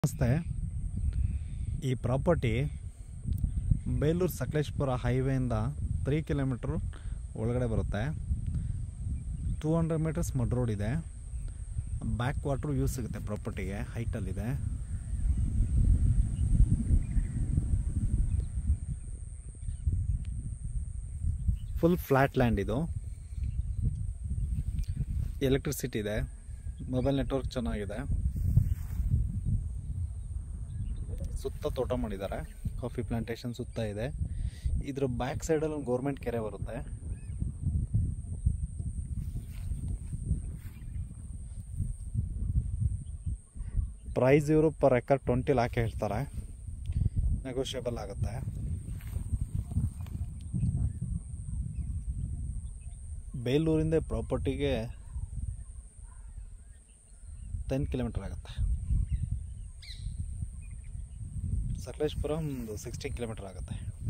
ನಮಸ್ತೆ ಈ ಪ್ರಾಪರ್ಟಿ ಬೇಲೂರು ಸಕಲೇಶ್ಪುರ ಹೈವೇಯಿಂದ ತ್ರೀ ಕಿಲೋಮೀಟ್ರ್ ಒಳಗಡೆ ಬರುತ್ತೆ two hundred metres mud road ಇದೆ ಬ್ಯಾಕ್ ವಾಟ್ರ್ ವ್ಯೂ ಸಿಗುತ್ತೆ ಪ್ರಾಪರ್ಟಿಗೆ ಹೈಟಲ್ಲಿದೆ ಫುಲ್ ಫ್ಲ್ಯಾಟ್ ಲ್ಯಾಂಡ್ ಇದು ಎಲೆಕ್ಟ್ರಿಸಿಟಿ ಇದೆ ಮೊಬೈಲ್ ನೆಟ್ವರ್ಕ್ ಚೆನ್ನಾಗಿದೆ ಸುತ್ತ ತೋಟ ಮಾಡಿದ್ದಾರೆ ಕಾಫಿ ಪ್ಲಾಂಟೇಶನ್ ಸುತ್ತ ಇದೆ ಇದ್ರ ಬ್ಯಾಕ್ ಸೈಡಲ್ಲಿ ಒಂದು ಗೌರ್ಮೆಂಟ್ ಕೆರೆ ಬರುತ್ತೆ ಪ್ರೈಸ್ ಇವರು ಪರ್ ಎಕರ್ ಟ್ವೆಂಟಿ ಲ್ಯಾಕ್ ಹೇಳ್ತಾರೆ ನೆಗೋಷಿಯಬಲ್ ಆಗುತ್ತೆ ಬೇಲೂರಿಂದ ಪ್ರಾಪರ್ಟಿಗೆ ಟೆನ್ ಕಿಲೋಮೀಟರ್ ಆಗುತ್ತೆ ಸಕಲೇಶ್ಪುರ ಒಂದು ಸಿಕ್ಸ್ಟೀನ್ ಕಿಲೋಮೀಟರ್ ಆಗುತ್ತೆ